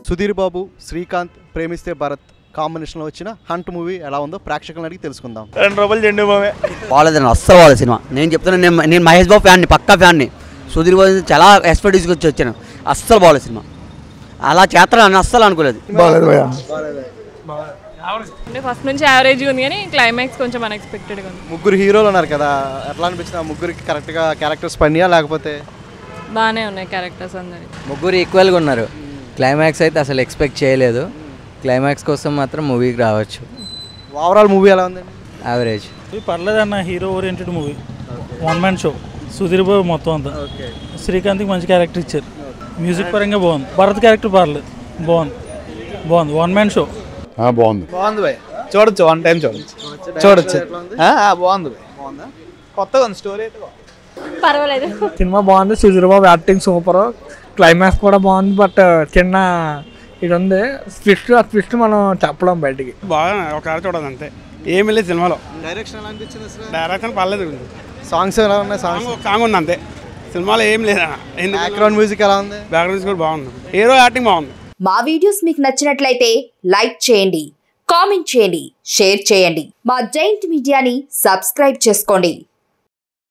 సుధీర్ బాబు శ్రీకాంత్ ప్రేమిస్తే భరత్ కాంబినేషన్లో వచ్చిన హంట్ మూవీ ఎలా ఉందో ప్రేక్షకులను అడిగి తెలుసుకుందాం రెండు రూపాయలు చెండు బాబే బాగాలేదండి అస్సలు బాగాలేదు సినిమా నేను చెప్తున్నాను నేను నేను మహేష్ బాబు ఫ్యాన్ని పక్కా ఫ్యాన్ని సుధీర్ బాబు చాలా ఎక్స్పర్ట్ తీసుకొచ్చి వచ్చాను అస్సలు బాగాలేదు సినిమా అలా చేస్తారని అస్సలు అనుకోలేదు అంటే ఫస్ట్ నుంచి యావరేజ్ ఉంది కానీ క్లైమాక్స్ కొంచెం అన్ఎక్స్పెక్టెడ్గా ఉంది ముగ్గురు హీరోలు ఉన్నారు కదా ఎట్లా అనిపించింది ఆ ముగ్గురికి కరెక్ట్గా క్యారెక్టర్స్ పనియా లేకపోతే బాగానే ఉన్నాయి క్యారెక్టర్స్ అందరి ముగ్గురు ఈక్వల్గా ఉన్నారు క్లైమాక్స్ అయితే అసలు ఎక్స్పెక్ట్ చేయలేదు క్లైమాక్స్ కోసం మాత్రం మూవీకి రావచ్చు ఓవరాల్ మూవీ ఎలా ఉందండి యావరేజ్ ఇది పర్లేదన్న hero oriented movie one man show Sudheer Babu మొత్తం అంతా శ్రీకాంత్కి మంచి క్యారెక్టర్ ఇచ్చారు మ్యూజిక్ పరంగా బాగుంది భరత్ క్యారెక్టర్ పర్లేదు బాగుంది బాగుంది వన్ మ్యాన్ షో బాగుంది బాగుంది భయ్ చూడొచ్చు వన్ టైం చూడొచ్చు చూడొచ్చు ఆ, ఆ, బాగుంది భయ్ కొత్తగా ఉంది స్టోరీ అయితే బాగుంది. పర్వాలేదు సినిమా బాగుంది Sudheer Babu acting super climax కూడా బాగుంది బట్ చిన్న ఇది ఉంది ట్విస్ట్ ఆ ట్విస్ట్ మనం చెప్పలేం బయటికి బాగా ఒకసారి చూడదు అంతే ఏమి లేదు సినిమాలో డైరెక్షన్ ఎలా అనిపించింది అసలు డైరెక్షన్ పర్లేదు సాంగ్స్ ఎలా ఉన్నాయి సాంగ్స్ సాంగ్ సాంగ్ ఉంది అంతే సినిమాలో ఏం లేదా ఎందుకు బ్యాక్గ్రౌండ్ మ్యూజిక్ ఎలా ఉంది బ్యాక్గ్రౌండ్ కూడా బాగుంది హీరో యాక్టింగ్ బాగుంది మా వీడియోస్ మీకు నచ్చినట్లయితే లైక్ చేయండి కామెంట్ చేయండి షేర్ చేయండి మా జైంట్ మీడియాని సబ్స్క్రైబ్ చేసుకోండి